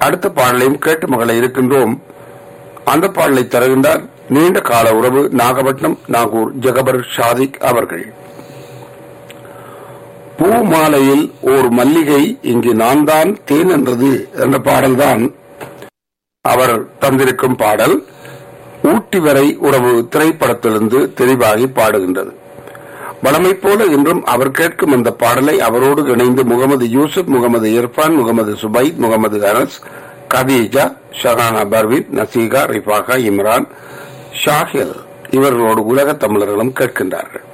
அடுத்த பாடலையும் கேட்டு மகளை இருக்கின்றோம் அந்த பாடலை தருகின்றார் நீண்ட கால உறவு நாகப்பட்டினம் நாகூர் ஜெகபர் ஷாதிக் அவர்கள் பூ மாலையில் ஓர் மல்லிகை இங்கு நான் தான் தேன் என்றது என்ற பாடல்தான் அவர் தந்திருக்கும் பாடல் ஊட்டி வரை உறவு திரைப்படத்திலிருந்து தெளிவாகி பாடுகின்றது வளமை போல இன்றும் அவர் கேட்கும் அந்த பாடலை அவரோடு இணைந்து முகமது யூசுப் முகமது இர்ஃபான் முகமது சுபைத் முகமது அனஸ் கதீஜா ஷஹானா பர்வீத் நசீகா ரிஃபாகா இம்ரான் ஷாஹில் இவர்களோடு உலக தமிழர்களும் கேட்கின்றார்கள்